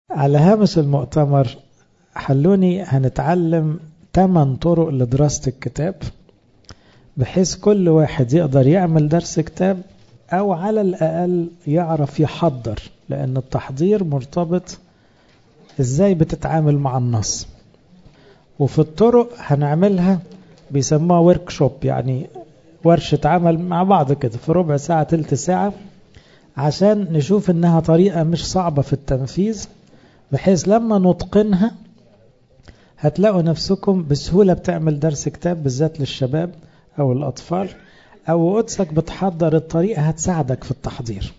على هامش المؤتمر حلوني هنتعلم 8 طرق لدراسة الكتاب بحيث كل واحد يقدر يعمل درس كتاب أو على الأقل يعرف يحضر لأن التحضير مرتبط إزاي بتتعامل مع النص وفي الطرق هنعملها بيسموها ورك شوب يعني ورشة عمل مع بعض كده في ربع ساعة تلت ساعة عشان نشوف انها طريقة مش صعبة في التنفيذ بحيث لما نتقنها هتلاقوا نفسكم بسهولة بتعمل درس كتاب بالذات للشباب او الاطفال او قدسك بتحضر الطريقة هتساعدك في التحضير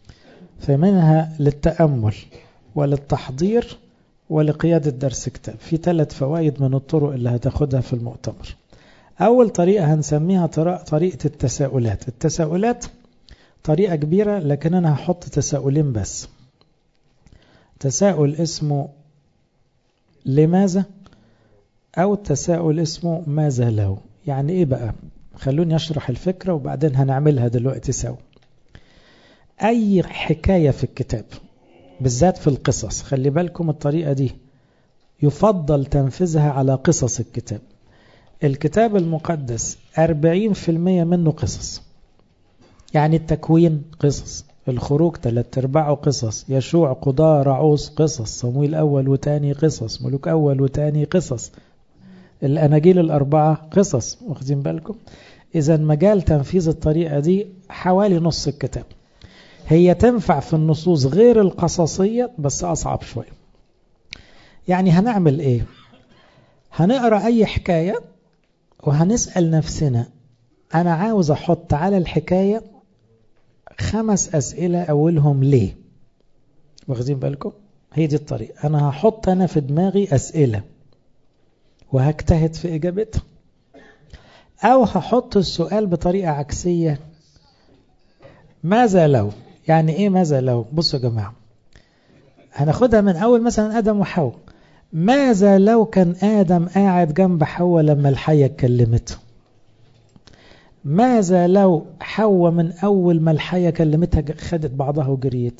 فمنها للتأمل وللتحضير ولقيادة درس كتاب في ثلاث فوائد من الطرق اللي هتاخدها في المؤتمر أول طريقة هنسميها طريقة التساؤلات التساؤلات طريقة كبيرة لكن أنا هحط تساؤلين بس تساؤل اسمه لماذا أو تساؤل اسمه ماذا لو يعني إيه بقى خلوني أشرح الفكرة وبعدين هنعملها دلوقتي سوا أي حكاية في الكتاب بالذات في القصص خلي بالكم الطريقة دي يفضل تنفيذها على قصص الكتاب الكتاب المقدس 40% منه قصص يعني التكوين قصص الخروج ثلاث ارباعه قصص يشوع قضاء رعوس قصص صمويل أول وتاني قصص ملوك أول وتاني قصص الأناجيل الأربعة قصص واخدين بالكم إذا مجال تنفيذ الطريقة دي حوالي نص الكتاب هي تنفع في النصوص غير القصصية بس أصعب شوية يعني هنعمل إيه هنقرأ أي حكاية وهنسأل نفسنا أنا عاوز أحط على الحكاية خمس أسئلة أولهم ليه واخدين بالكم هي دي الطريقة أنا هحط أنا في دماغي أسئلة وهجتهد في إجابتها أو هحط السؤال بطريقة عكسية ماذا لو يعني إيه ماذا لو بصوا يا جماعة هناخدها من أول مثلا آدم وحواء ماذا لو كان آدم قاعد جنب حواء لما الحية اتكلمته ماذا لو حواء من أول ما الحية كلمتها خدت بعضها وجريت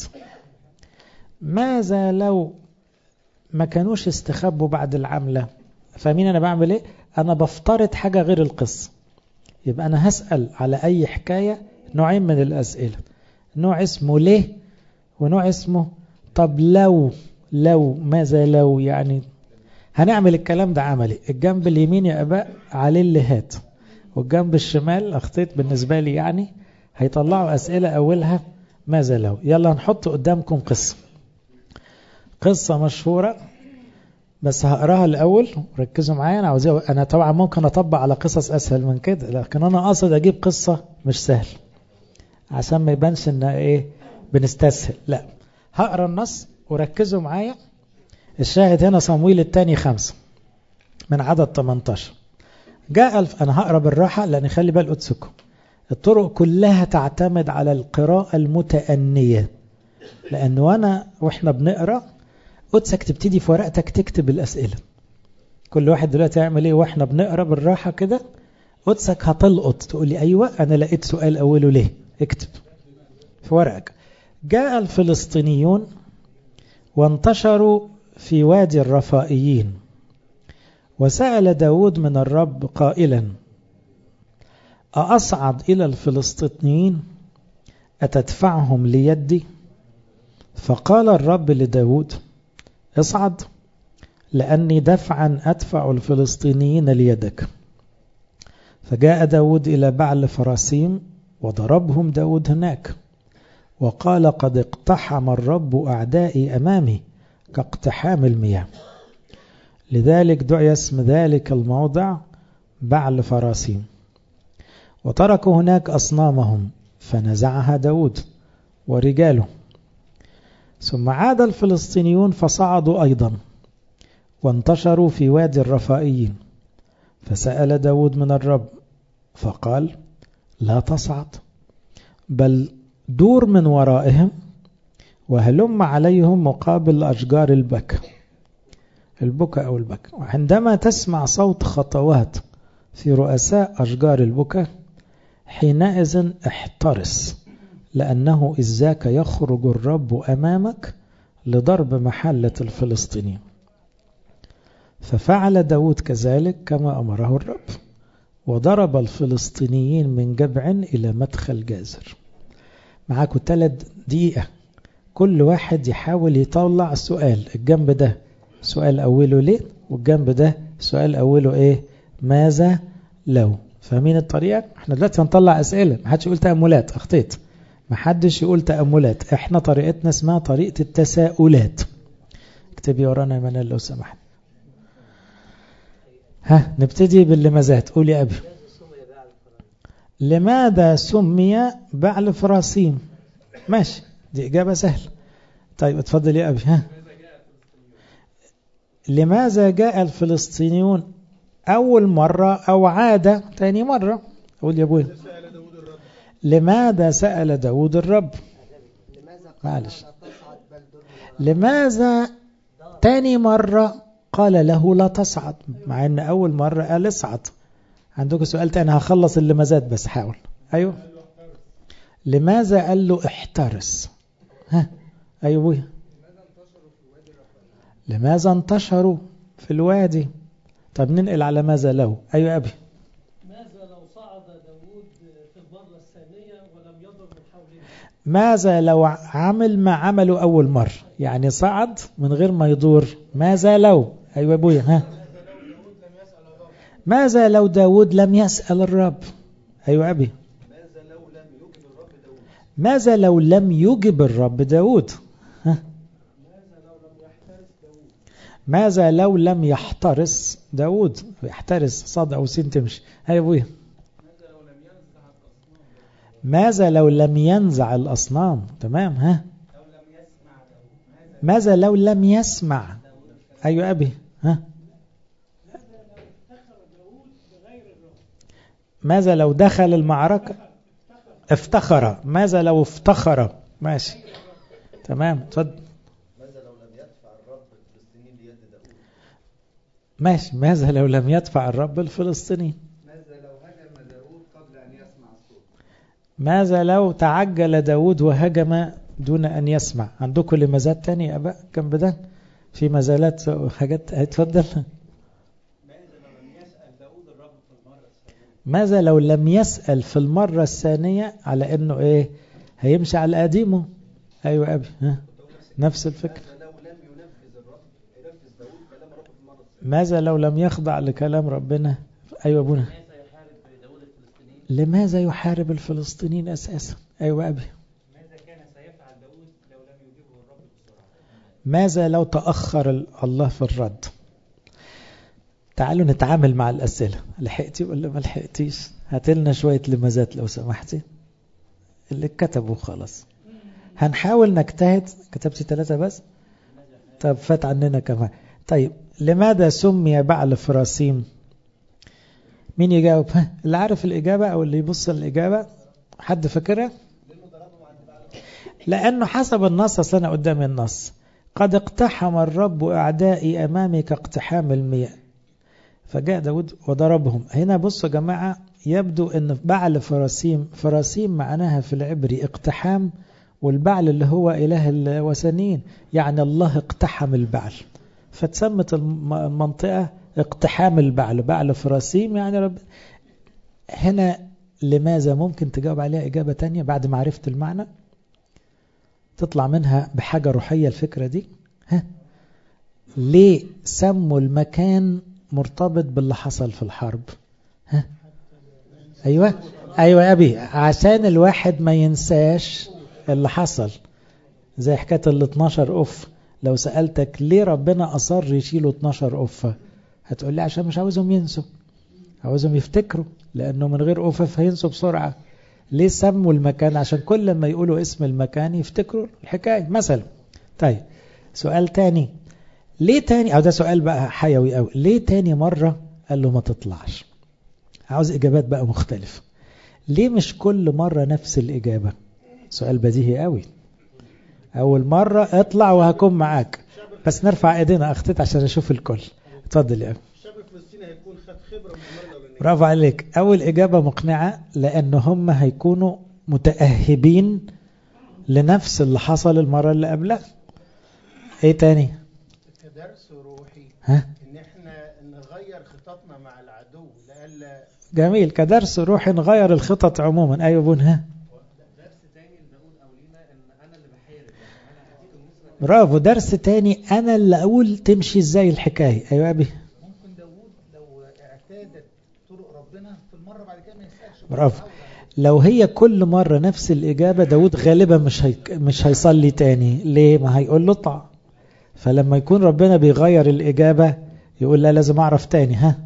ماذا لو ما كانوش استخبوا بعد العملة فاهمين أنا بعمل إيه أنا بفترض حاجة غير القصة يبقى أنا هسأل على أي حكاية نوعين من الأسئلة نوع اسمه ليه ونوع اسمه طب لو لو ماذا لو يعني هنعمل الكلام ده عملي الجنب اليمين يا أباء عليه اللي هات والجنب الشمال أخطيت بالنسبة لي يعني هيطلعوا أسئلة أولها ماذا لو يلا نحط قدامكم قصة قصة مشهورة بس هقراها الأول ركزوا معايا أنا عاوز أنا طبعا ممكن أطبق على قصص أسهل من كده لكن أنا قاصد أجيب قصة مش سهل عشان ما يبانش إن إيه بنستسهل لا هقرا النص وركزوا معايا الشاهد هنا صمويل الثاني خمسة من عدد 18 جاء الف أنا هقرا بالراحة لأن خلي بال قدسكم الطرق كلها تعتمد على القراءة المتأنية لأن وأنا وإحنا بنقرأ قدسك تبتدي في ورقتك تكتب الأسئلة كل واحد دلوقتي يعمل إيه وإحنا بنقرأ بالراحة كده قدسك هتلقط تقول لي أيوة أنا لقيت سؤال أوله ليه اكتب في ورقك جاء الفلسطينيون وانتشروا في وادي الرفائيين وسأل داود من الرب قائلا أأصعد إلى الفلسطينيين أتدفعهم ليدي فقال الرب لداود اصعد لأني دفعا أدفع الفلسطينيين ليدك فجاء داود إلى بعل فراسيم وضربهم داود هناك وقال قد اقتحم الرب أعدائي أمامي كاقتحام المياه لذلك دعي اسم ذلك الموضع بعل فراسيم وتركوا هناك أصنامهم فنزعها داود ورجاله ثم عاد الفلسطينيون فصعدوا أيضا وانتشروا في وادي الرفائيين فسأل داود من الرب فقال لا تصعد بل دور من ورائهم وهلم عليهم مقابل أشجار البكا البكا أو البكا وعندما تسمع صوت خطوات في رؤساء أشجار البكا حينئذ احترس لأنه إذ ذاك يخرج الرب أمامك لضرب محلة الفلسطينيين ففعل داود كذلك كما أمره الرب وضرب الفلسطينيين من جبع إلى مدخل جازر معاكم ثلاث دقيقة كل واحد يحاول يطلع السؤال الجنب ده سؤال أوله ليه والجنب ده سؤال أوله إيه ماذا لو فاهمين الطريقة احنا دلوقتي هنطلع أسئلة ما حدش يقول تأملات أخطيت ما حدش يقول تأملات احنا طريقتنا اسمها طريقة التساؤلات اكتبي ورانا يا منال لو سمحت ها نبتدي باللمازات قول يا أبي لماذا سمي بعل فراسيم ماشي دي إجابة سهلة طيب اتفضل يا أبي ها لماذا جاء الفلسطينيون أول مرة أو عادة تاني مرة قول يا أبوي لماذا سأل داود الرب معلش لماذا تاني مرة قال له لا تصعد مع ان اول مرة قال اصعد عندكم سؤال تاني هخلص اللمازات بس حاول ايوه لماذا قال له احترس ها ايوه ابويا لماذا انتشروا في الوادي طب ننقل على ماذا لو ايوه ابي ماذا لو صعد داود في المرة الثانية ولم يضر من حوله ماذا لو عمل ما عمله أول مرة يعني صعد من غير ما يدور ماذا لو أيوة أبويا ها ماذا لو داود لم يسأل الرب أيوة أبي ماذا لو لم يجب الرب داود ها ماذا لو لم يحترس داود يحترس صاد أو سين تمشي هيا أبويا ماذا لو لم ينزع الأصنام تمام ها ماذا لو لم يسمع أيوة أبي ها ماذا لو دخل المعركة افتخر ماذا لو افتخر ماشي تمام اتفضل ماذا لو لم يدفع الرب الفلسطينيين ليد داود ماشي ماذا لو لم يدفع الرب الفلسطيني ماذا لو هجم داود قبل أن يسمع الصوت ماذا لو تعجل داود وهجم دون أن يسمع عندكم لمزات تانية يا أباء جنب ده في مزالات حاجات هتفضل ماذا لو لم يسأل في المرة الثانية على أنه إيه هيمشي على قديمه أيوة أبي ها نفس الفكرة ماذا لو لم ينفذ الرب ينفذ داود كلام الرب في المرة الثانية ماذا لو لم يخضع لكلام ربنا أيوة أبونا لماذا يحارب الفلسطينيين أساسا أيوة أبي ماذا كان سيفعل داود لو لم يجيبه الرب بسرعة ماذا لو تأخر ال- الله في الرد تعالوا نتعامل مع الأسئلة لحقتي ولا ما لحقتيش هاتلنا شوية لمزات لو سمحتي اللي كتبوا خلاص هنحاول نجتهد كتبتي ثلاثة بس طب فات عننا كمان طيب لماذا سمي بعل فراسيم مين يجاوب ها اللي عارف الإجابة أو اللي يبص الإجابة حد فاكرها لأنه حسب النص أصل أنا قدام النص قد اقتحم الرب أعدائي أمامك اقتحام المياه فجاء داود وضربهم هنا بصوا يا جماعة يبدو أن بعل فراسيم فراسيم معناها في العبري اقتحام والبعل اللي هو إله الوثنيين يعني الله اقتحم البعل فتسمت الم- المنطقة اقتحام البعل بعل فراسيم يعني رب هنا لماذا ممكن تجاوب عليها إجابة تانية بعد ما عرفت المعنى تطلع منها بحاجة روحية الفكرة دي ها ليه سموا المكان مرتبط باللي حصل في الحرب ها ايوه ايوه يا ابي عشان الواحد ما ينساش اللي حصل زي حكايه ال 12 اف لو سالتك ليه ربنا اصر يشيلوا 12 قفه هتقول لي عشان مش عاوزهم ينسوا عاوزهم يفتكروا لانه من غير قفف هينسوا بسرعه ليه سموا المكان عشان كل ما يقولوا اسم المكان يفتكروا الحكايه مثلا طيب سؤال تاني ليه تاني او ده سؤال بقى حيوي قوي ليه تاني مره قال له ما تطلعش عاوز اجابات بقى مختلفه ليه مش كل مره نفس الاجابه سؤال بديهي قوي اول مره اطلع وهكون معاك بس نرفع ايدينا اخطيت عشان اشوف الكل اتفضل يا ابي الشاب الفلسطيني هيكون خد خبرة من المرة الأولانية برافو عليك اول اجابه مقنعه لان هم هيكونوا متاهبين لنفس اللي حصل المره اللي قبلها ايه تاني كدرس روحي ها ان احنا نغير خططنا مع العدو لألا جميل كدرس روحي نغير الخطط عموما ايوه بون ها درس تاني لداود او لينا ان انا اللي بحارب يعني انا هديك النصره برافو درس تاني انا اللي اقول تمشي ازاي الحكايه ايوه يا ابي ممكن داوود لو اعتادت طرق ربنا في المرة بعد كده ما يسألش برافو. يتعود على لو هي كل مرة نفس الإجابة داود غالبا مش هي... مش هيصلي تاني ليه ما هيقول له اطلع فلما يكون ربنا بيغير الإجابة يقول لا لازم أعرف تاني ها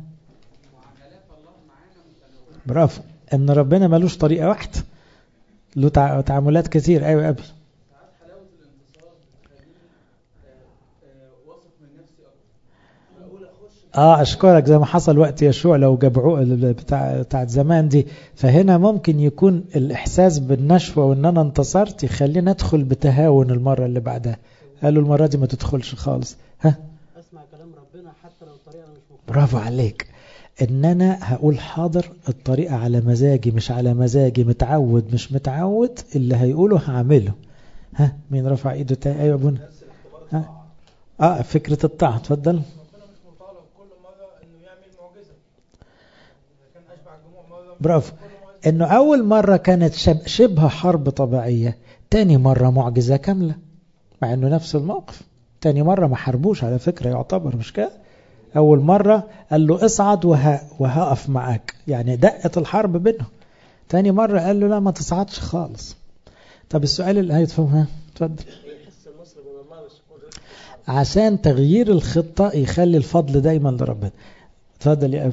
برافو إن ربنا ملوش طريقة واحدة له تع... تعاملات كتير أيوة يا أبي ساعات حلاوه الانتصار بتخليني آه، آه، واثق من نفسي اكتر اقول اخش اه اشكرك زي ما حصل وقت يشوع لو جابعوه بتاع بتاعت زمان دي فهنا ممكن يكون الاحساس بالنشوه وان انا انتصرت يخليني ادخل بتهاون المره اللي بعدها قالوا المره دي ما تدخلش خالص ها اسمع كلام ربنا حتى لو الطريقه أنا مش مقتنع برافو عليك ان انا هقول حاضر الطريقه على مزاجي مش على مزاجي متعود مش متعود اللي هيقوله هعمله ها مين رفع ايده تاني ايوه يا ابونا ها اه فكره الطاعه اتفضل ربنا مش مطالب كل مرة انه يعمل معجزة إذا كان اشبع الجموع مرة برافو كل مرة انه اول مرة كانت شب- شبه حرب طبيعية تاني مرة معجزة كاملة مع انه نفس الموقف تاني مرة ما حاربوش على فكرة يعتبر مش كده اول مرة قال له اصعد وه... وهقف معاك يعني دقت الحرب بينهم تاني مرة قال له لا ما تصعدش خالص طب السؤال اللي هيتفهمها اتفضل يحس النصر من الله مش يكون عشان تغيير الخطة يخلي الفضل دايما لربنا اتفضل يا ابي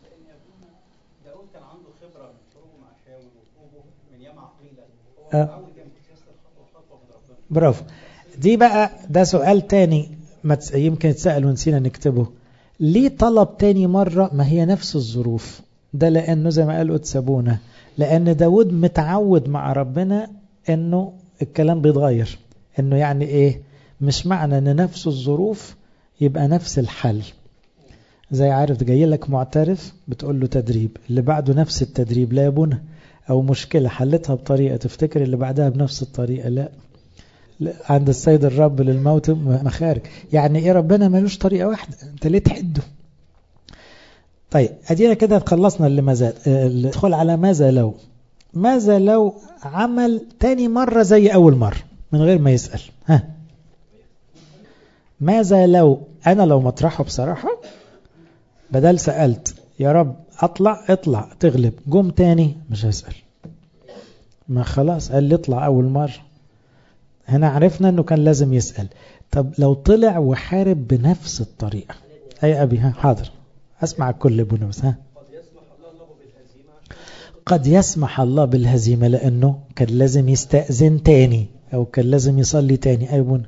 داود كان عنده خبره من حروبه مع شاول وحروبه من ياما عقيله هو آه. متعود يعمل سياسه الخطوه خطوه من ربنا برافو دي بقى ده سؤال تاني ما تس... يمكن يتسأل ونسينا نكتبه ليه طلب تاني مرة ما هي نفس الظروف ده لأنه زي ما قالوا تسابونا لأن داود متعود مع ربنا أنه الكلام بيتغير أنه يعني إيه مش معنى أن نفس الظروف يبقى نفس الحل زي عارف جاي لك معترف بتقول له تدريب اللي بعده نفس التدريب لا يبونا أو مشكلة حلتها بطريقة تفتكر اللي بعدها بنفس الطريقة لا عند السيد الرب للموت مخارج يعني ايه ربنا ملوش طريقة واحدة انت ليه تحده طيب ادينا كده خلصنا اللي ماذا ندخل على ماذا لو ماذا لو عمل تاني مرة زي اول مرة من غير ما يسأل ها ماذا لو انا لو مطرحه بصراحة بدل سألت يا رب اطلع اطلع تغلب جم تاني مش هسأل ما خلاص قال لي اطلع اول مرة هنا عرفنا انه كان لازم يسأل طب لو طلع وحارب بنفس الطريقة اي ابي ها حاضر اسمع الكل ابونا بس ها قد يسمح الله بالهزيمة لانه كان لازم يستأذن تاني او كان لازم يصلي تاني اي ابونا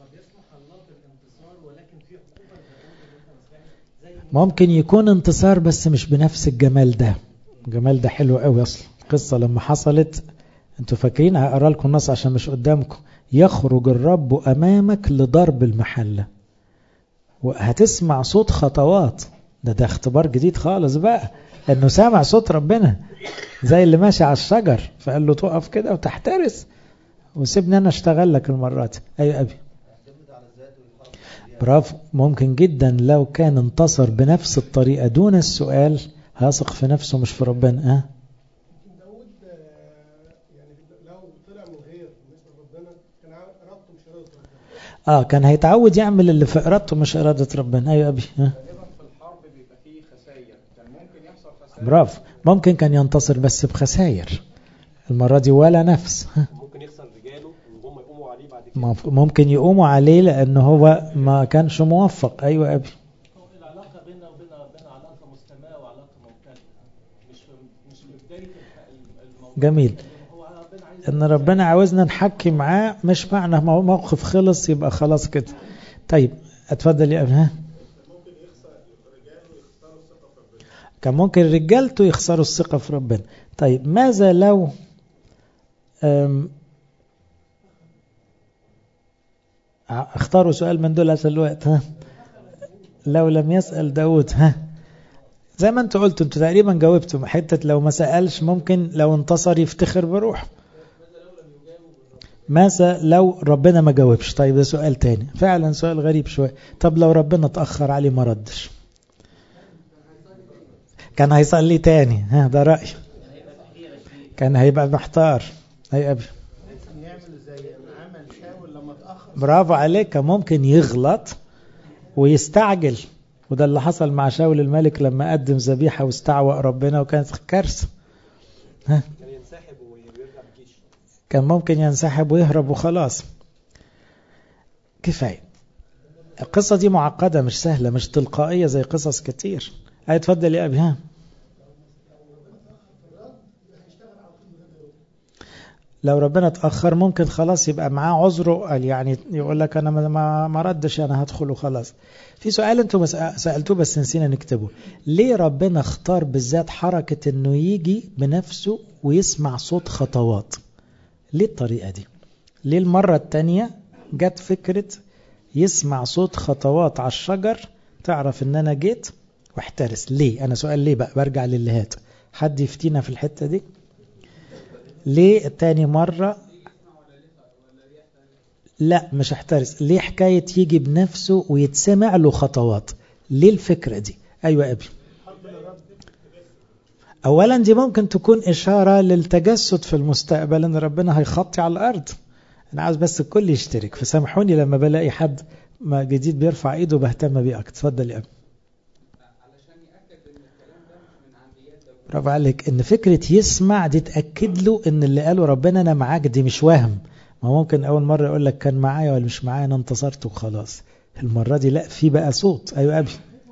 ممكن يكون انتصار بس مش بنفس الجمال ده الجمال ده حلو قوي اصلا القصة لما حصلت انتوا فاكرين هقرا لكم النص عشان مش قدامكم يخرج الرب امامك لضرب المحله وهتسمع صوت خطوات ده ده اختبار جديد خالص بقى انه سامع صوت ربنا زي اللي ماشي على الشجر فقال له تقف كده وتحترس وسيبني انا اشتغل لك المره دي اي ابي برافو ممكن جدا لو كان انتصر بنفس الطريقه دون السؤال هيثق في نفسه مش في ربنا ها يمكن داود آه، يعني لو طلع من غير بالنسبة لربنا كان ربطه مش إرادة ربنا اه كان هيتعود يعمل اللي في ارادته مش اراده ربنا ايوه يا ابي ها غالبا في الحرب بيبقى فيه خسائر كان ممكن يحصل خسائر برافو ممكن كان ينتصر بس بخسائر المرة دي ولا نفس ها؟ ممكن يخسر رجاله ان هم يقوموا عليه بعد كده مف- ممكن يقوموا عليه لأنه هو ما كانش موفق أيوة أبي هو العلاقه بيننا وبين ربنا علاقه مستماه وعلاقه ممتده مش في مش في بدايه الح- الموضوع جميل هو ربنا عايز إن ربنا عاوزنا نحكي معاه مش معنى مو- موقف خلص يبقى خلاص كده طيب اتفضل يا أبي ها كان ممكن رجالته يخسروا الثقة في ربنا طيب ماذا لو أم، ع- اختاروا سؤال من دول عشان الوقت ها لو لم يسأل داود ها زي ما انتوا قلتوا انتوا تقريبا جاوبتوا حتة لو ما سألش ممكن لو انتصر يفتخر بروحه ماذا لو ربنا ما جاوبش طيب ده سؤال تاني فعلا سؤال غريب شوية طب لو ربنا اتأخر عليه ما ردش كان هيصلي تاني ها ده رأي كان هيبقى محتار أي أبي يعمل زي ما عمل شاول لما اتاخر برافو عليك كان ممكن يغلط ويستعجل وده اللي حصل مع شاول الملك لما قدم ذبيحة واستعوى ربنا وكانت كارثة ها كان ينسحب ويرجع بجيش كان ممكن ينسحب ويهرب وخلاص كفاية القصة دي معقدة مش سهلة مش تلقائية زي قصص كتير أي اتفضل يا أبي ها لو ربنا اتأخر ممكن خلاص يبقى معاه عذره قال يعني يقول لك أنا ما- ما ما ردش أنا هدخل وخلاص في سؤال أنتم مسأ- سألتوه بس نسينا نكتبه ليه ربنا اختار بالذات حركة أنه يجي بنفسه ويسمع صوت خطوات ليه الطريقة دي ليه المرة التانية جت فكرة يسمع صوت خطوات على الشجر تعرف ان انا جيت واحترس ليه انا سؤال ليه بقى برجع للهات حد يفتينا في الحتة دي ليه تاني مرة لا مش احترس ليه حكاية يجي بنفسه ويتسمع له خطوات ليه الفكرة دي ايوه يا ابي اولا دي ممكن تكون اشارة للتجسد في المستقبل ان ربنا هيخطي على الارض انا عاوز بس الكل يشترك فسامحوني لما بلاقي حد ما جديد بيرفع ايده بهتم بيه اكتر اتفضل يا ابي علشان يأكد ان الكلام ده مش من عند يد أو برافو عليك ان فكرة يسمع دي تأكد له ان اللي قاله ربنا انا معاك دي مش وهم ما ممكن اول مرة يقول لك كان معايا ولا مش معايا انا انتصرت وخلاص المرة دي لا في بقى صوت ايوه يا ابي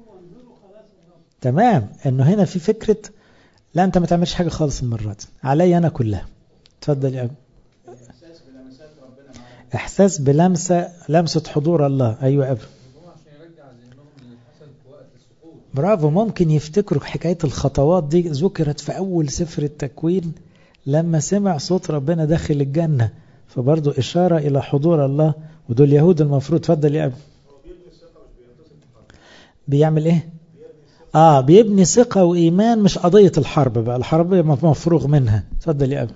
تمام انه هنا في فكرة لا انت ما تعملش حاجة خالص المرة دي عليا انا كلها اتفضل يا ابي احساس بلمسات ربنا معاه احساس بلمسة لمسة حضور الله ايوه يا ابي هو عشان يرجع ذهنهم اللي حصل في وقت السقوط برافو ممكن يفتكروا حكاية الخطوات دي ذكرت في أول سفر التكوين لما سمع صوت ربنا داخل الجنة فبرضو إشارة إلى حضور الله ودول يهود المفروض تفضل يا أبي بيعمل إيه؟ آه بيبني ثقة وإيمان مش قضية الحرب بقى الحرب مفروغ منها تفضل يا أبي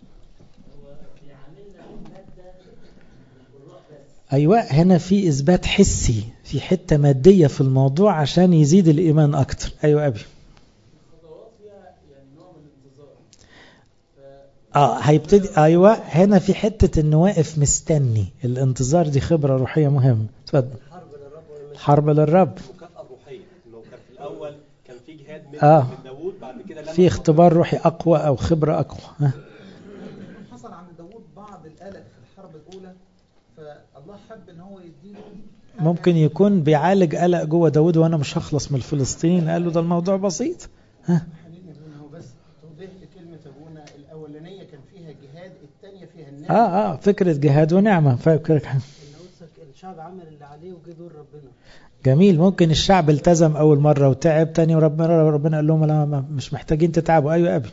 أيوة هنا في إثبات حسي في حتة مادية في الموضوع عشان يزيد الإيمان أكتر أيوة أبي الخطوات فيها يعني نوع من الانتظار اه هيبتدي ايوه هنا في حته انه واقف مستني الانتظار دي خبره روحيه مهمه اتفضل حرب للرب المكافأة الروحية انه كان في الاول كان في جهاد من, آه. من داوود بعد كده لما في اختبار روحي اقوى او خبره اقوى ها. حصل عند داوود بعض القلق في الحرب الأولى فالله حب إن هو يديله حاجة ممكن يكون بيعالج قلق جوه داود وانا مش هخلص من الفلسطينيين قال له ده الموضوع بسيط ها حنين ابونا هو بس توضيح لكلمة ابونا الاولانية كان فيها جهاد الثانية فيها النعمة اه اه فكره جهاد ونعمه فاكرك الشعب عمل اللي عليه وجه دور ربنا جميل ممكن الشعب التزم اول مره وتعب تاني وربنا ربنا قال لهم لا ما- مش محتاجين تتعبوا ايوه يا ابي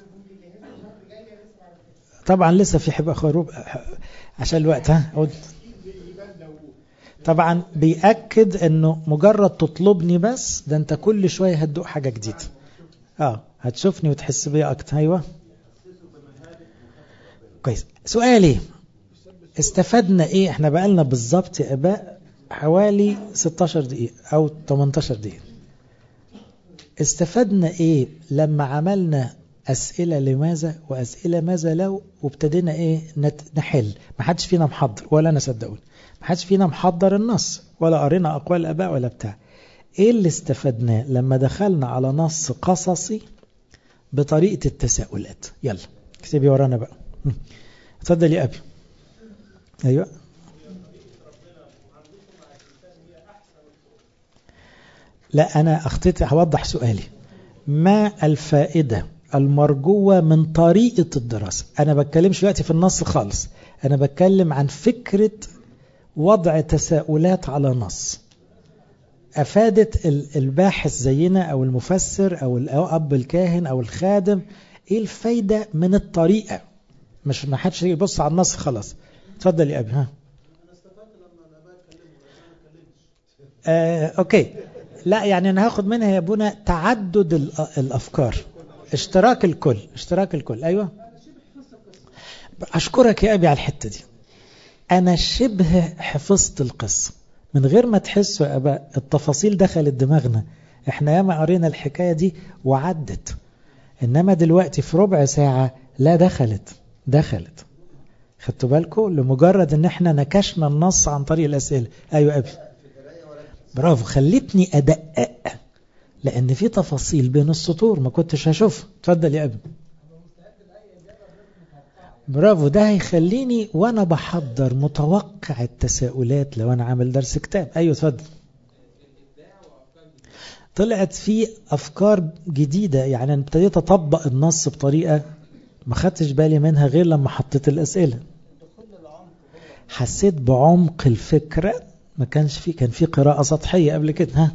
طبعا لسه في حبة خروب عشان الوقت ها عود. طبعا بيأكد انه مجرد تطلبني بس ده انت كل شوية هتدوق حاجة جديدة اه هتشوفني وتحس بيا اكتر ايوه كويس سؤالي استفدنا ايه احنا بقالنا بالظبط يا اباء حوالي 16 دقيقة او 18 دقيقة استفدنا ايه لما عملنا اسئلة لماذا واسئلة ماذا لو وابتدينا ايه نت- نحل ما حدش فينا محضر ولا انا صدقوني ما حدش فينا محضر النص ولا قرينا اقوال الاباء ولا بتاع ايه اللي استفدناه لما دخلنا على نص قصصي بطريقة التساؤلات يلا اكتبي ورانا بقى م. اتفضل يا ابي ايوه لا انا اخطيت هوضح سؤالي ما الفائدة المرجوة من طريقة الدراسة أنا بتكلمش دلوقتي في النص خالص أنا بتكلم عن فكرة وضع تساؤلات على نص أفادت ال- الباحث زينا أو المفسر أو الأب الكاهن أو الخادم إيه الفايدة من الطريقة مش ما حدش يبص على النص خلاص اتفضل يا أبي ها آه، أوكي لا يعني أنا هاخد منها يا أبونا تعدد الأ- الأفكار اشتراك الكل اشتراك الكل أيوة أشكرك يا أبي على الحتة دي أنا شبه حفظت القصة من غير ما تحسوا يا أباء التفاصيل دخلت دماغنا احنا ياما قرينا الحكاية دي وعدت إنما دلوقتي في ربع ساعة لا دخلت دخلت خدتوا بالكم لمجرد ان احنا نكشنا النص عن طريق الأسئلة أيوة أبي برافو خلتني أدقق لأن في تفاصيل بين السطور ما كنتش هشوفها اتفضل يا أبي برافو ده هيخليني وانا بحضر متوقع التساؤلات لو انا عامل درس كتاب ايوه اتفضل طلعت في افكار جديدة يعني انا ابتديت اطبق النص بطريقة ما خدتش بالي منها غير لما حطيت الاسئلة حسيت بعمق الفكرة ما كانش في كان في قراءة سطحية قبل كده ها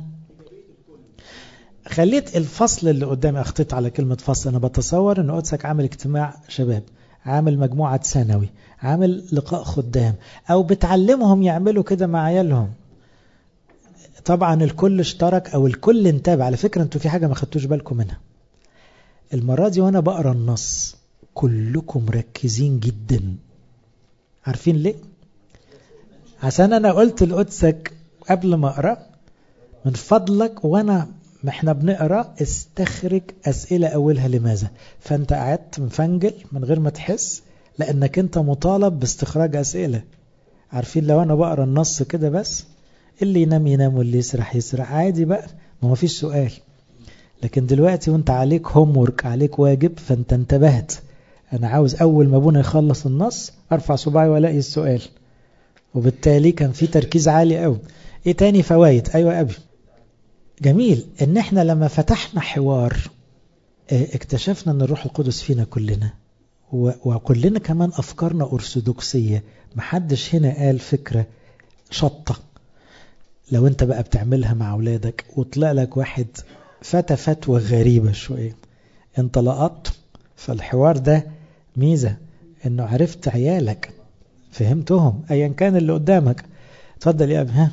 خليت الفصل اللي قدامي اخطيت على كلمة فصل انا بتصور ان قدسك عامل اجتماع شباب عامل مجموعة ثانوي عامل لقاء خدام او بتعلمهم يعملوا كده مع عيالهم طبعا الكل اشترك او الكل انتبه على فكرة انتوا في حاجة ما خدتوش بالكم منها المرة دي وانا بقرا النص كلكم مركزين جدا عارفين ليه عشان انا قلت لقدسك قبل ما اقرا من فضلك وانا ما احنا بنقرا استخرج اسئله اولها لماذا فانت قعدت مفنجل من غير ما تحس لانك انت مطالب باستخراج اسئله عارفين لو انا بقرا النص كده بس اللي ينام ينام واللي يسرح يسرح عادي بقى ما هو فيش سؤال لكن دلوقتي وانت عليك هوم ورك عليك واجب فانت انتبهت انا عاوز اول ما ابونا يخلص النص ارفع صباعي والاقي السؤال وبالتالي كان في تركيز عالي قوي ايه تاني فوائد ايوه يا ابي جميل ان احنا لما فتحنا حوار اكتشفنا ان الروح القدس فينا كلنا وكلنا كمان افكارنا ارثوذكسيه محدش هنا قال فكره شطه لو انت بقى بتعملها مع اولادك وطلع لك واحد فتى فتوى غريبه شويه انت لقطت فالحوار ده ميزه انه عرفت عيالك فهمتهم ايا كان اللي قدامك اتفضل يا ابي ها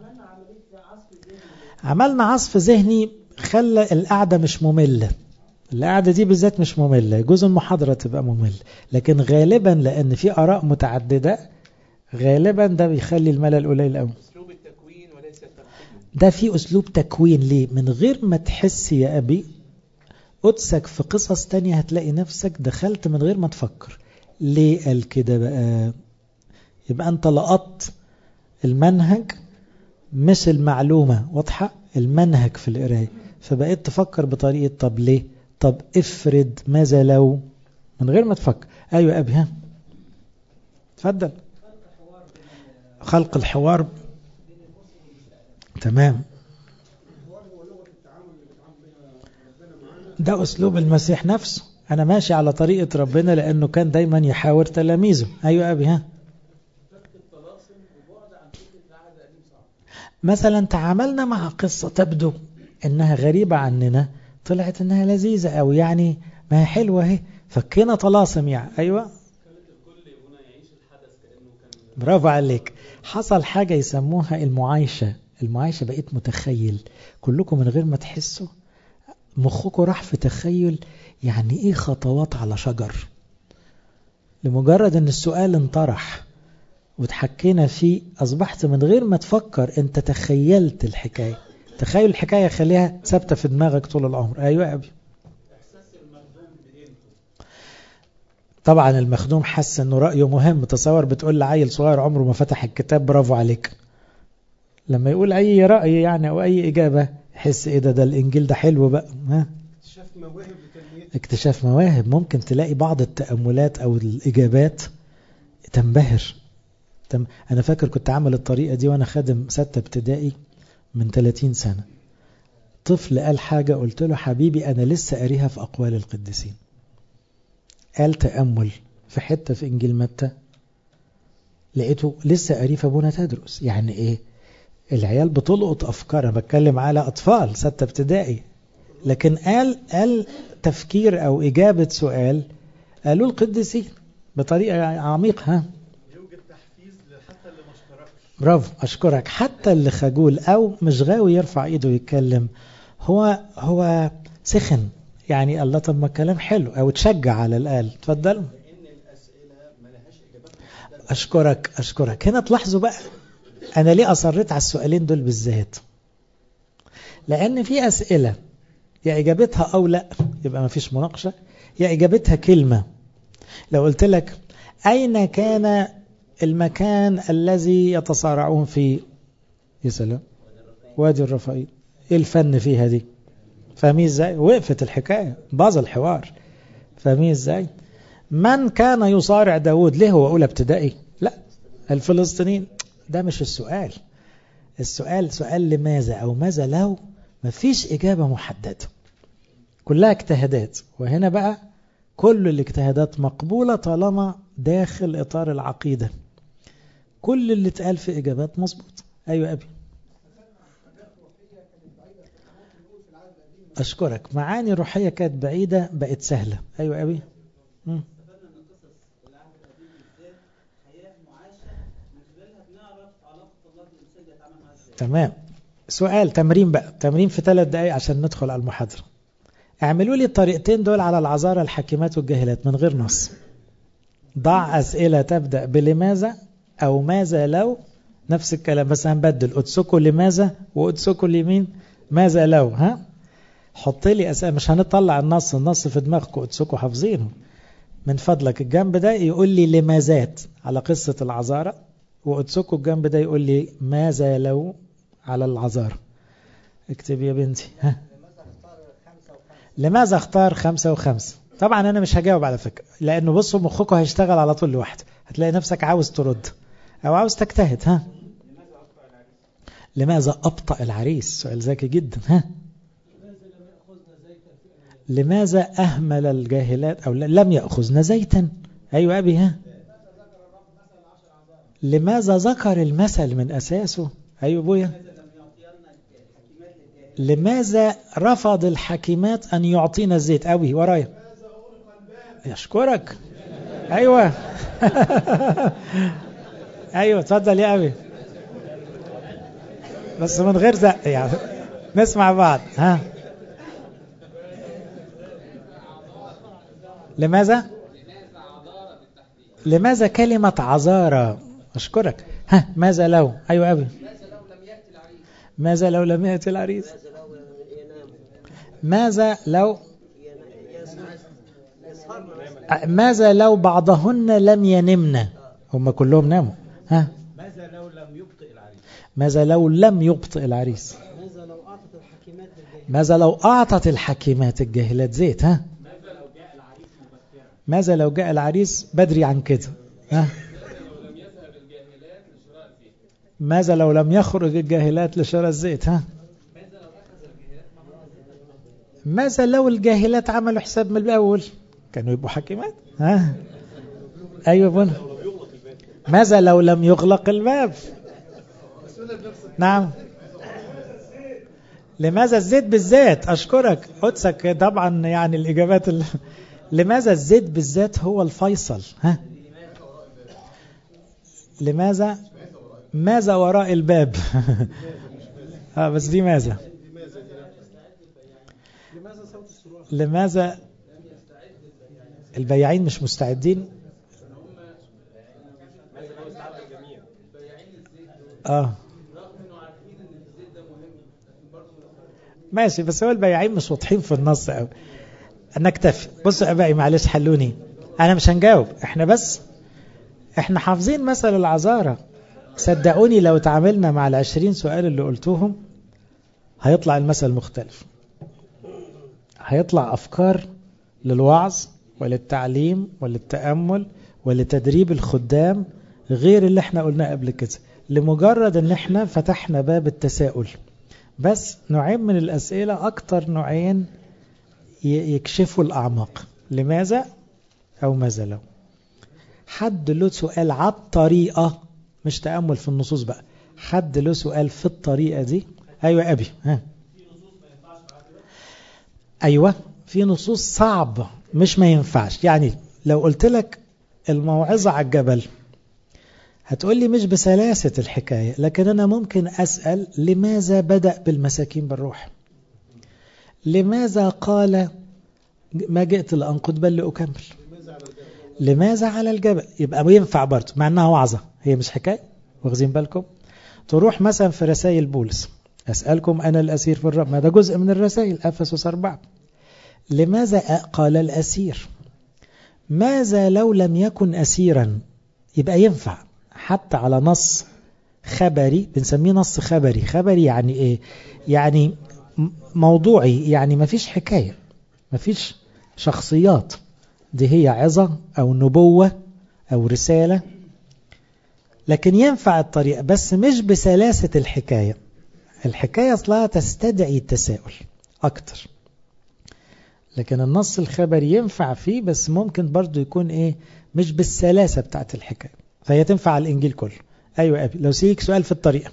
عملنا عصف ذهني خلى القعدة مش مملة القعدة دي بالذات مش مملة يجوز المحاضرة تبقى مملة لكن غالبا لأن في آراء متعددة غالبا ده بيخلي الملل قليل قوي اسلوب التكوين وليس الترتيب ده في أسلوب تكوين ليه من غير ما تحس يا أبي قدسك في قصص تانية هتلاقي نفسك دخلت من غير ما تفكر ليه قال كده بقى يبقى أنت لقطت المنهج مش المعلومة واضحة المنهج في القراية فبقيت تفكر بطريقة طب ليه طب افرض ماذا لو من غير ما تفكر ايوه يا ابي ها اتفضل خلق الحوار تمام ده اسلوب المسيح نفسه انا ماشي على طريقة ربنا لانه كان دايما يحاور تلاميذه ايوه يا ابي ها مثلا تعاملنا مع قصة تبدو انها غريبة عننا طلعت انها لذيذة او يعني ما هي حلوة اهي فكينا طلاسم يعني ايوه برافو عليك حصل حاجة يسموها المعايشة المعايشة بقيت متخيل كلكم من غير ما تحسوا مخكم راح في تخيل يعني ايه خطوات على شجر لمجرد ان السؤال انطرح وتحكينا فيه أصبحت من غير ما تفكر أنت تخيلت الحكاية تخيل الحكاية خليها ثابتة في دماغك طول العمر أيوة يا أبي طبعا المخدوم حس أنه رأيه مهم تصور بتقول لعيل صغير عمره ما فتح الكتاب برافو عليك لما يقول أي رأي يعني أو أي إجابة يحس إيه ده ده الإنجيل ده حلو بقى ها اكتشاف مواهب لتنمية اكتشاف مواهب ممكن تلاقي بعض التأملات أو الإجابات تنبهر تم أنا فاكر كنت عامل الطريقة دي وأنا خادم ستة ابتدائي من 30 سنة طفل قال حاجة قلت له حبيبي أنا لسه قاريها في أقوال القديسين قال تأمل في حتة في إنجيل متى لقيته لسه قاريه في أبونا تدرس يعني إيه العيال بتلقط أفكار أنا بتكلم على أطفال ستة ابتدائي لكن قال قال تفكير أو إجابة سؤال قالوا القديسين بطريقة عميقة ها يوجد تحفيز حتى اللي ما اشتركش برافو أشكرك حتى اللي خجول أو مش غاوي يرفع إيده ويتكلم هو هو سخن يعني الله طب ما كلام حلو أو تشجع على الأقل اتفضل لان الاسئله ما لهاش اجابات أشكرك أشكرك هنا تلاحظوا بقى أنا ليه أصريت على السؤالين دول بالذات لأن في أسئلة يا إجابتها أو لا يبقى ما فيش مناقشة يا إجابتها كلمة لو قلت لك أين كان المكان الذي يتصارعون فيه يا سلام وادي الرفائيل ايه الفن فيها دي فاهمين ازاي وقفت الحكاية باظ الحوار فاهمين ازاي من كان يصارع داود ليه هو اولى ابتدائي لا الفلسطينيين ده مش السؤال السؤال سؤال لماذا او ماذا لو مفيش اجابة محددة كلها اجتهادات وهنا بقى كل الاجتهادات مقبولة طالما داخل اطار العقيدة كل اللي اتقال في اجابات مظبوط ايوه ابي أشكرك معاني روحية كانت بعيدة بقت سهلة أيوة أبي مم. استفدنا من قصص العهد القديم بالذات حياه معاشه من خلالها بنعرف علاقه الله بالانسان بيتعامل معاها ازاي تمام سؤال تمرين بقى تمرين في ثلاث دقايق عشان ندخل على المحاضرة اعملوا لي الطريقتين دول على العذارى الحاكمات والجاهلات من غير نص ضع أسئلة تبدأ بلماذا أو ماذا لو نفس الكلام بس هنبدل أتسكوا لماذا وأتسكوا لمين ماذا لو ها حط لي أسئلة مش هنطلع النص النص في دماغكم أتسكوا حافظينه من فضلك الجنب ده يقول لي لماذات على قصة العذارى وأتسكوا الجنب ده يقول لي ماذا لو على العذارى اكتب يا بنتي ها لماذا اختار خمسة وخمسة طبعا أنا مش هجاوب على فكرة لأنه بصوا مخكم هيشتغل على طول لوحده هتلاقي نفسك عاوز ترد أو عاوز تجتهد ها لماذا أبطأ العريس سؤال ذكي جدا ها لماذا أهمل الجاهلات أو لم يأخذن زيتا أيوة أبي ها لماذا ذكر المثل من أساسه أيوة أبويا لماذا رفض الحكيمات أن يعطينا الزيت أوي ورايا يشكرك أيوة أيوة تفضل يا أبي بس من غير زق يعني نسمع بعض ها لماذا لماذا كلمة عذارى أشكرك ها ماذا لو أيوة أبي ماذا لو لم يأتي العريس ماذا لو ماذا لو بعضهن لم ينمن هم كلهم ناموا ها ماذا لو لم يبطئ العريس ماذا لو لم يبطئ العريس ماذا لو اعطت الحكيمات للجاهلين ماذا لو أعطت الحكيمات الجاهلات زيت ها ماذا لو جاء العريس بدري عن كده ها ماذا لو لم يخرج الجاهلات لشراء الزيت ها ماذا لو الجاهلات عملوا حساب من الأول كانوا يبقوا حكيمات ها أيوة بنا ماذا لو لم يغلق الباب نعم لماذا الزيت بالذات أشكرك قدسك طبعا يعني الإجابات اللي لماذا الزيت بالذات هو الفيصل ها لماذا ماذا وراء الباب اه بس دي ماذا لماذا البياعين مش مستعدين اه ماشي بس هو البياعين مش واضحين في النص قوي نكتفي بصوا يا ابائي معلش حلوني انا مش هنجاوب احنا بس احنا حافظين مثل العذارى صدقوني لو تعاملنا مع العشرين سؤال اللي قلتوهم هيطلع المثل مختلف هيطلع افكار للوعظ وللتعليم وللتأمل ولتدريب الخدام غير اللي احنا قلناه قبل كده لمجرد ان احنا فتحنا باب التساؤل بس نوعين من الاسئلة اكتر نوعين يكشفوا الأعماق لماذا أو ماذا لو حد له سؤال على الطريقة مش تأمل في النصوص بقى حد له سؤال في الطريقة دي أيوة أبي ها أيوة في نصوص صعبة مش ما ينفعش يعني لو قلت لك الموعظة على الجبل هتقول لي مش بسلاسة الحكاية لكن أنا ممكن أسأل لماذا بدأ بالمساكين بالروح لماذا قال ما جئت لأنقض بل لأكمل لماذا على الجبل يبقى بينفع برضه مع انها وعظة هي مش حكاية واخذين بالكم تروح مثلا في رسائل بولس أسألكم أنا الأسير في الرب ما ده جزء من الرسائل أفسس أربعة لماذا قال الأسير ماذا لو لم يكن أسيرا يبقى ينفع حتى على نص خبري بنسميه نص خبري خبري يعني إيه يعني موضوعي يعني ما فيش حكاية ما فيش شخصيات دي هي عظة أو نبوة أو رسالة لكن ينفع الطريقة بس مش بسلاسة الحكاية الحكاية أصلها تستدعي التساؤل أكتر لكن النص الخبري ينفع فيه بس ممكن برضو يكون إيه مش بالسلاسة بتاعت الحكاية فهي تنفع على الإنجيل كله أيوة أبي لو سيك سؤال في الطريقة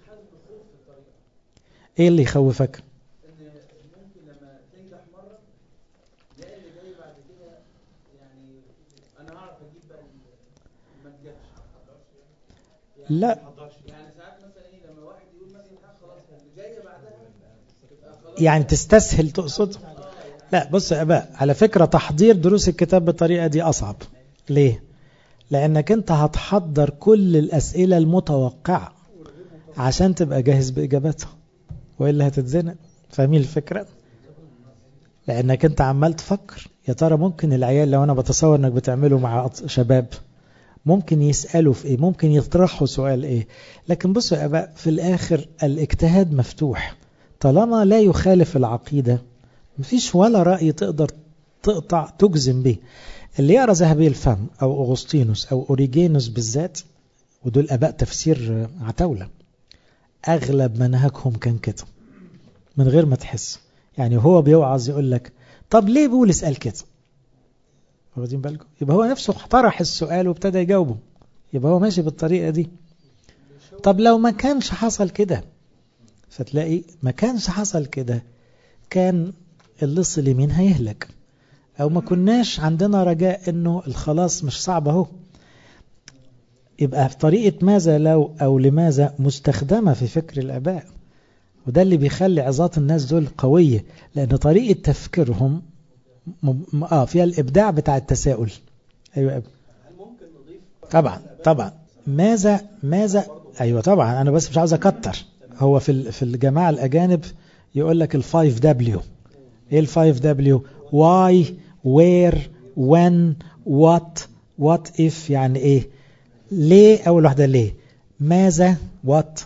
إيه اللي يخوفك ان ممكن لما تنجح مره تلاقي اللي جاي بعد كده يعني انا هعرف اجيب بقى اللي ما نجحش يعني لا يعني ساعات مثلا ايه لما واحد يقول مثلا حاجه خلاص اللي جايه بعدها تبقى خلاص يعني تستسهل تقصد لا بص يا أباء على فكرة تحضير دروس الكتاب بالطريقة دي أصعب ليه لأنك أنت هتحضر كل الأسئلة المتوقعة عشان تبقى جاهز بإجاباتها وإلا هتتزنق فاهمين الفكرة لأنك أنت عمال تفكر يا ترى ممكن العيال لو أنا بتصور أنك بتعمله مع أط- شباب ممكن يسألوا في إيه ممكن يطرحوا سؤال إيه لكن بصوا يا أباء في الآخر الاجتهاد مفتوح طالما لا يخالف العقيدة مفيش ولا رأي تقدر تقطع تجزم به اللي يقرأ ذهبي الفم أو أغسطينوس أو أوريجينوس بالذات ودول أباء تفسير عتاولة أغلب منهجهم كان كده من غير ما تحس يعني هو بيوعظ يقول لك طب ليه بولس قال كده واخدين بالكم يبقى هو نفسه طرح السؤال وابتدى يجاوبه يبقى هو ماشي بالطريقة دي طب لو ما كانش حصل كده فتلاقي ما كانش حصل كده كان اللص اليمين هيهلك او ما كناش عندنا رجاء انه الخلاص مش صعب اهو يبقى في طريقة ماذا لو او لماذا مستخدمة في فكر الاباء وده اللي بيخلي عظات الناس دول قوية لان طريقة تفكيرهم م... م... اه فيها الابداع بتاع التساؤل ايوه يا أبي. هل ممكن نضيف طبعا طبعا ماذا ماذا ايوه طبعا انا بس مش عاوز اكتر هو في ال- في الجماعه الاجانب يقول لك الفايف دبليو ايه الفايف دبليو واي وير وين وات وات اف يعني ايه ليه اول واحده ليه ماذا وات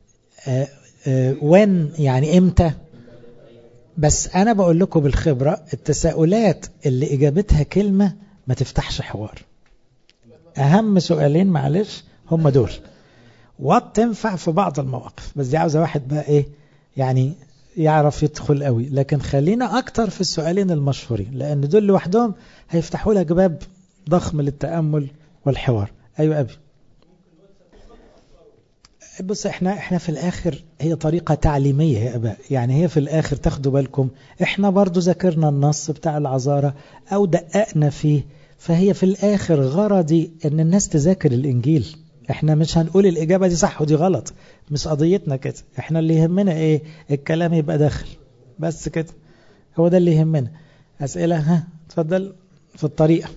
وين يعني امتى بس انا بقول لكم بالخبره التساؤلات اللي اجابتها كلمه ما تفتحش حوار اهم سؤالين معلش هم دول وات تنفع في بعض المواقف بس دي عاوزه واحد بقى ايه يعني يعرف يدخل قوي لكن خلينا اكتر في السؤالين المشهورين لان دول لوحدهم هيفتحوا لك باب ضخم للتامل والحوار ايوه ابي بص احنا احنا في الاخر هي طريقه تعليميه يا اباء يعني هي في الاخر تاخدوا بالكم احنا برضو ذاكرنا النص بتاع العذاره او دققنا فيه فهي في الاخر غرضي ان الناس تذاكر الانجيل احنا مش هنقول الاجابه دي صح ودي غلط مش قضيتنا كده احنا اللي يهمنا ايه الكلام يبقى داخل بس كده هو ده اللي يهمنا اسئله ها اتفضل في الطريقه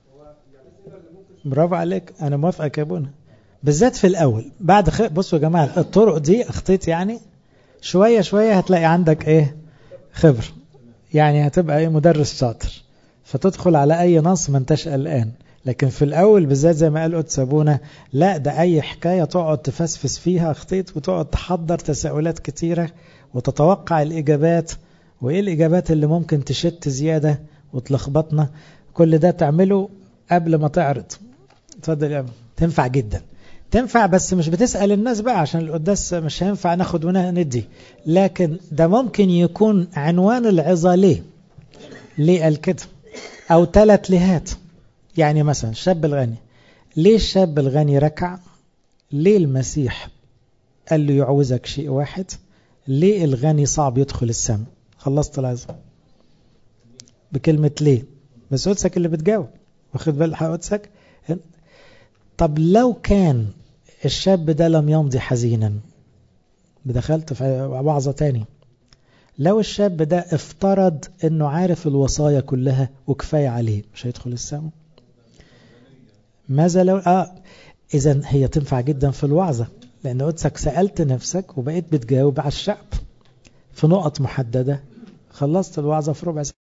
برافو عليك انا موافقك يا بونا بالذات في الاول بعد خ... بصوا يا جماعه الطرق دي اخطيت يعني شويه شويه هتلاقي عندك ايه خبره يعني هتبقى ايه مدرس شاطر فتدخل على اي نص ما انتش قلقان لكن في الاول بالذات زي ما قال قدس ابونا لا ده اي حكايه تقعد تفسفس فيها اخطيت وتقعد تحضر تساؤلات كتيره وتتوقع الاجابات وايه الاجابات اللي ممكن تشت زياده وتلخبطنا كل ده تعمله قبل ما تعرض اتفضل يا أبو. تنفع جدا تنفع بس مش بتسأل الناس بقى عشان القداس مش هينفع ناخد وندي لكن ده ممكن يكون عنوان العظة ليه ليه قال كده او ثلاث لهات يعني مثلا الشاب الغني ليه الشاب الغني ركع ليه المسيح قال له يعوزك شيء واحد ليه الغني صعب يدخل السماء خلصت العظة بكلمة ليه بس قدسك اللي بتجاوب واخد بال قدسك طب لو كان الشاب ده لم يمضي حزينا دخلت في وعظة تاني لو الشاب ده افترض انه عارف الوصايا كلها وكفاية عليه مش هيدخل السماء ماذا لو اه اذا هي تنفع جدا في الوعظة لان قدسك سألت نفسك وبقيت بتجاوب على الشعب في نقط محددة خلصت الوعظة في ربع ساعة